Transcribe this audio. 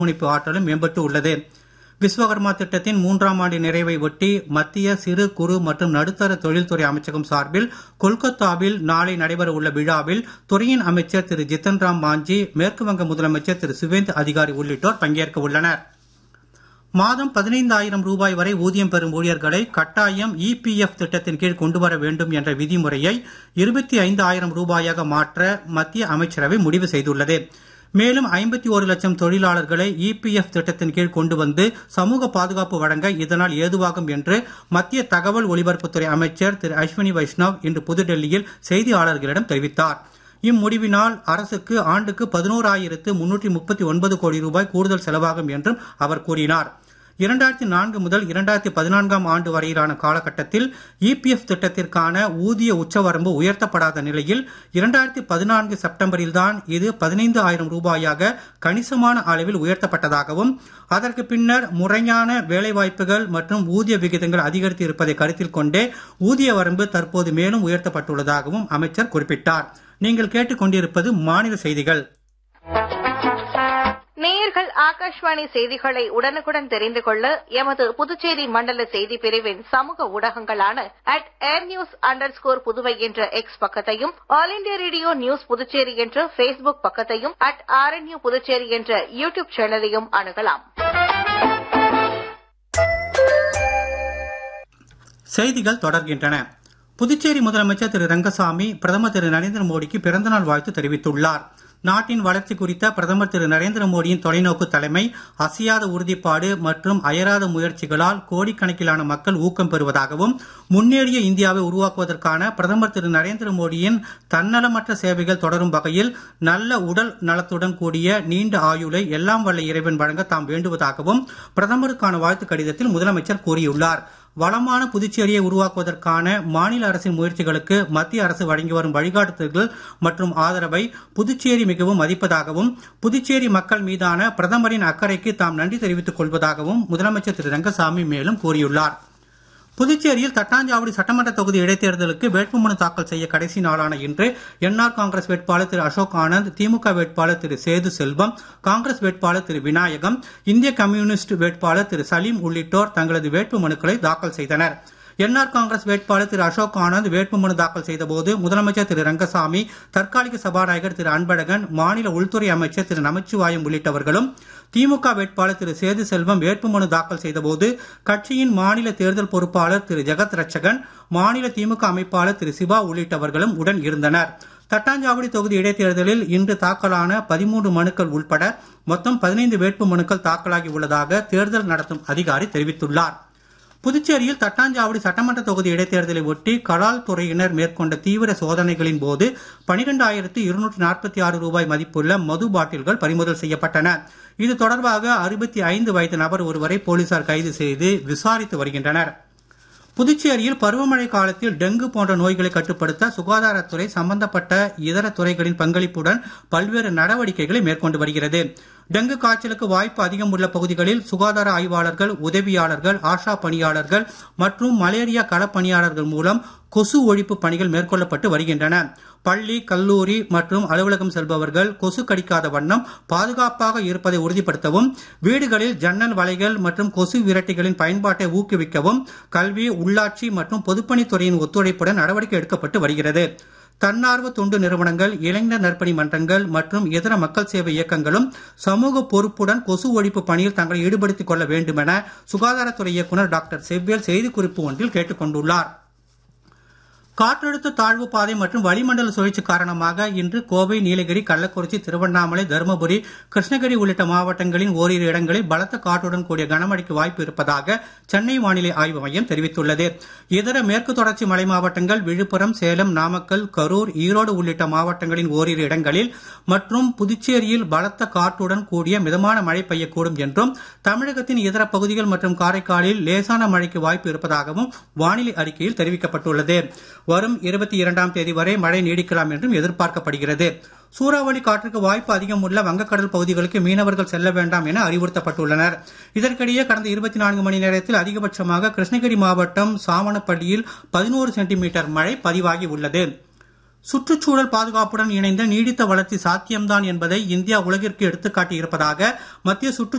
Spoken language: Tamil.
முனைப்பு ஆற்றலும் மேம்பட்டு உள்ளது விஸ்வகர்மா திட்டத்தின் மூன்றாம் ஆண்டு நிறைவை ஒட்டி மத்திய சிறு குறு மற்றும் நடுத்தர தொழில்துறை அமைச்சகம் சார்பில் கொல்கத்தாவில் நாளை நடைபெற உள்ள விழாவில் துறையின் அமைச்சர் திரு ஜித்தன் ராம் மாஞ்சி மேற்கு வங்க முதலமைச்சர் திரு சுவேந்து அதிகாரி உள்ளிட்டோர் பங்கேற்க உள்ளனர் மாதம் பதினைந்தாயிரம் ரூபாய் வரை ஊதியம் பெறும் ஊழியர்களை கட்டாயம் இபிஎஃப் திட்டத்தின் கீழ் கொண்டுவர வேண்டும் என்ற விதிமுறையை இருபத்தி ஐந்து ஆயிரம் ரூபாயாக மாற்ற மத்திய அமைச்சரவை முடிவு செய்துள்ளது மேலும் ஐம்பத்தி ஒரு லட்சம் தொழிலாளர்களை இபிஎஃப் திட்டத்தின் கீழ் கொண்டு வந்து சமூக பாதுகாப்பு வழங்க இதனால் ஏதுவாகும் என்று மத்திய தகவல் ஒலிபரப்புத்துறை அமைச்சர் திரு அஸ்வினி வைஷ்ணவ் இன்று புதுடெல்லியில் செய்தியாளர்களிடம் தெரிவித்தார் இம்முடிவினால் அரசுக்கு ஆண்டுக்கு பதினோராயிரத்து முன்னூற்றி முப்பத்தி ஒன்பது கோடி ரூபாய் கூடுதல் செலவாகும் என்றும் அவர் கூறினார் இரண்டாயிரத்தி நான்கு முதல் இரண்டாயிரத்தி பதினான்காம் ஆண்டு வரையிலான காலகட்டத்தில் இபிஎஃப் திட்டத்திற்கான ஊதிய உச்சவரம்பு உயர்த்தப்படாத நிலையில் இரண்டாயிரத்தி பதினான்கு செப்டம்பரில்தான் இது பதினைந்து ஆயிரம் ரூபாயாக கணிசமான அளவில் உயர்த்தப்பட்டதாகவும் அதற்கு பின்னர் முறையான வேலைவாய்ப்புகள் மற்றும் ஊதிய விகிதங்கள் அதிகரித்து இருப்பதை கருத்தில் கொண்டே ஊதிய வரம்பு தற்போது மேலும் உயர்த்தப்பட்டுள்ளதாகவும் அமைச்சர் குறிப்பிட்டார் நீங்கள் கேட்டுக்கொண்டிருப்பது மாநில செய்திகள் நேயர்கள் ஆகாஷ்வாணி செய்திகளை உடனுக்குடன் தெரிந்து கொள்ள எமது புதுச்சேரி மண்டல செய்தி பிரிவின் சமூக ஊடகங்களான at air news under score Puduvai என்ற எக்ஸ் பக்கத்தையும் all India radio news Puducherry என்ற பேஸ்புக் பக்கத்தையும் அட் ஆர்என்யூ புதுச்சேரி என்ற யூடியூப் சேனலையும் அணுகலாம் செய்திகள் தொடர்கின்றன புதுச்சேரி முதலமைச்சர் திரு ரங்கசாமி பிரதமர் திரு நரேந்திர மோடிக்கு பிறந்தநாள் வாழ்த்து தெரிவித்துள்ளார் நாட்டின் வளர்ச்சி குறித்த பிரதமர் திரு நரேந்திர மோடியின் தொலைநோக்கு தலைமை அசையாத உறுதிப்பாடு மற்றும் அயராத முயற்சிகளால் கோடிக்கணக்கிலான மக்கள் ஊக்கம் பெறுவதாகவும் முன்னேறிய இந்தியாவை உருவாக்குவதற்கான பிரதமர் திரு நரேந்திர மோடியின் தன்னலமற்ற சேவைகள் தொடரும் வகையில் நல்ல உடல் நலத்துடன் கூடிய நீண்ட ஆயுளை எல்லாம் வல்ல இறைவன் வழங்க தாம் வேண்டுவதாகவும் பிரதமருக்கான வாழ்த்து கடிதத்தில் முதலமைச்சர் கூறியுள்ளார் வளமான புதுச்சேரியை உருவாக்குவதற்கான மாநில அரசின் முயற்சிகளுக்கு மத்திய அரசு வழங்கி வரும் வழிகாட்டுதல்கள் மற்றும் ஆதரவை புதுச்சேரி மிகவும் மதிப்பதாகவும் புதுச்சேரி மக்கள் மீதான பிரதமரின் அக்கறைக்கு தாம் நன்றி தெரிவித்துக் கொள்வதாகவும் முதலமைச்சர் திரு ரங்கசாமி மேலும் கூறியுள்ளார் புதுச்சேரியில் தட்டாஞ்சாவடி சட்டமன்ற தொகுதி இடைத்தேர்தலுக்கு வேட்புமனு தாக்கல் செய்ய கடைசி நாளான இன்று என்ஆர் காங்கிரஸ் வேட்பாளர் திரு அசோக் ஆனந்த் திமுக வேட்பாளர் திரு சேது செல்வம் காங்கிரஸ் வேட்பாளர் திரு விநாயகம் இந்திய கம்யூனிஸ்ட் வேட்பாளர் திரு சலீம் உள்ளிட்டோர் தங்களது வேட்புமனுக்களை தாக்கல் செய்தனர் என்ஆர் காங்கிரஸ் வேட்பாளர் திரு அசோக் ஆனந்த் வேட்புமனு தாக்கல் செய்தபோது முதலமைச்சர் திரு ரங்கசாமி தற்காலிக சபாநாயகர் திரு அன்பழகன் மாநில உள்துறை அமைச்சர் திரு நமச்சிவாயம் உள்ளிட்டவர்களும் திமுக வேட்பாளர் திரு சேது செல்வம் வேட்புமனு தாக்கல் செய்தபோது கட்சியின் மாநில தேர்தல் பொறுப்பாளர் திரு ஜெகத் ரட்சகன் மாநில திமுக அமைப்பாளர் திரு சிவா உள்ளிட்டவர்களும் உடன் இருந்தனர் தட்டாஞ்சாவடி தொகுதி இடைத்தேர்தலில் இன்று தாக்கலான பதிமூன்று மனுக்கள் உட்பட மொத்தம் பதினைந்து வேட்பு மனுக்கள் தாக்கலாகி உள்ளதாக தேர்தல் நடத்தும் அதிகாரி தெரிவித்துள்ளார் புதுச்சேரியில் தட்டாஞ்சாவடி சட்டமன்ற தொகுதி இடைத்தேர்தலை ஒட்டி கலால் துறையினர் மேற்கொண்ட தீவிர சோதனைகளின் போது பனிரெண்டாயிரத்து இருநூற்றி நாற்பத்தி ஆறு ரூபாய் மதிப்புள்ள மது பாட்டில்கள் பறிமுதல் செய்யப்பட்டன இது தொடர்பாக அறுபத்தி ஐந்து வயது நபர் ஒருவரை போலீசார் கைது செய்து விசாரித்து வருகின்றனர் புதுச்சேரியில் பருவமழை காலத்தில் டெங்கு போன்ற நோய்களை கட்டுப்படுத்த சுகாதாரத்துறை சம்பந்தப்பட்ட இதர துறைகளின் பங்களிப்புடன் பல்வேறு நடவடிக்கைகளை மேற்கொண்டு வருகிறது டெங்கு காய்ச்சலுக்கு வாய்ப்பு அதிகம் உள்ள பகுதிகளில் சுகாதார ஆய்வாளர்கள் உதவியாளர்கள் ஆஷா பணியாளர்கள் மற்றும் மலேரியா களப்பணியாளர்கள் மூலம் கொசு ஒழிப்பு பணிகள் மேற்கொள்ளப்பட்டு வருகின்றன பள்ளி கல்லூரி மற்றும் அலுவலகம் செல்பவர்கள் கொசு கடிக்காத வண்ணம் பாதுகாப்பாக இருப்பதை உறுதிப்படுத்தவும் வீடுகளில் ஜன்னல் வலைகள் மற்றும் கொசு விரட்டிகளின் பயன்பாட்டை ஊக்குவிக்கவும் கல்வி உள்ளாட்சி மற்றும் பொதுப்பணித்துறையின் ஒத்துழைப்புடன் நடவடிக்கை எடுக்கப்பட்டு வருகிறது தன்னார்வ தொண்டு நிறுவனங்கள் இளைஞர் நற்பணி மன்றங்கள் மற்றும் இதர மக்கள் சேவை இயக்கங்களும் சமூக பொறுப்புடன் கொசு ஒழிப்பு பணியில் தங்களை ஈடுபடுத்திக் கொள்ள வேண்டுமென சுகாதாரத்துறை இயக்குநர் டாக்டர் செவ்வேல் செய்திக்குறிப்பு ஒன்றில் கேட்டுக் கொண்டுள்ளார் காற்றழுத்த தாழ்வு பாதை மற்றும் வளிமண்டல சுழற்சி காரணமாக இன்று கோவை நீலகிரி கள்ளக்குறிச்சி திருவண்ணாமலை தருமபுரி கிருஷ்ணகிரி உள்ளிட்ட மாவட்டங்களின் ஓரிரு இடங்களில் பலத்த காற்றுடன் கூடிய கனமழைக்கு வாய்ப்பு இருப்பதாக சென்னை வானிலை ஆய்வு மையம் தெரிவித்துள்ளது இதர மேற்கு தொடர்ச்சி மலை மாவட்டங்கள் விழுப்புரம் சேலம் நாமக்கல் கரூர் ஈரோடு உள்ளிட்ட மாவட்டங்களின் ஓரிரு இடங்களில் மற்றும் புதுச்சேரியில் பலத்த காற்றுடன் கூடிய மிதமான மழை பெய்யக்கூடும் என்றும் தமிழகத்தின் இதர பகுதிகள் மற்றும் காரைக்காலில் லேசான மழைக்கு வாய்ப்பு இருப்பதாகவும் வானிலை அறிக்கையில் தெரிவிக்கப்பட்டுள்ளது வரும் இருபத்தி இரண்டாம் தேதி வரை மழை நீடிக்கலாம் என்றும் எதிர்பார்க்கப்படுகிறது சூறாவளி காற்றுக்கு வாய்ப்பு அதிகம் உள்ள வங்கக்கடல் பகுதிகளுக்கு மீனவர்கள் செல்ல வேண்டாம் என அறிவுறுத்தப்பட்டுள்ளனர் இதற்கிடையே கடந்த இருபத்தி நான்கு மணி நேரத்தில் அதிகபட்சமாக கிருஷ்ணகிரி மாவட்டம் சாமணப்பள்ளியில் பதினோரு சென்டிமீட்டர் மழை பதிவாகி உள்ளது சுற்றுச்சூழல் பாதுகாப்புடன் இணைந்த நீடித்த வளர்ச்சி சாத்தியம்தான் என்பதை இந்தியா உலகிற்கு எடுத்துக்காட்டி இருப்பதாக மத்திய சுற்றுச்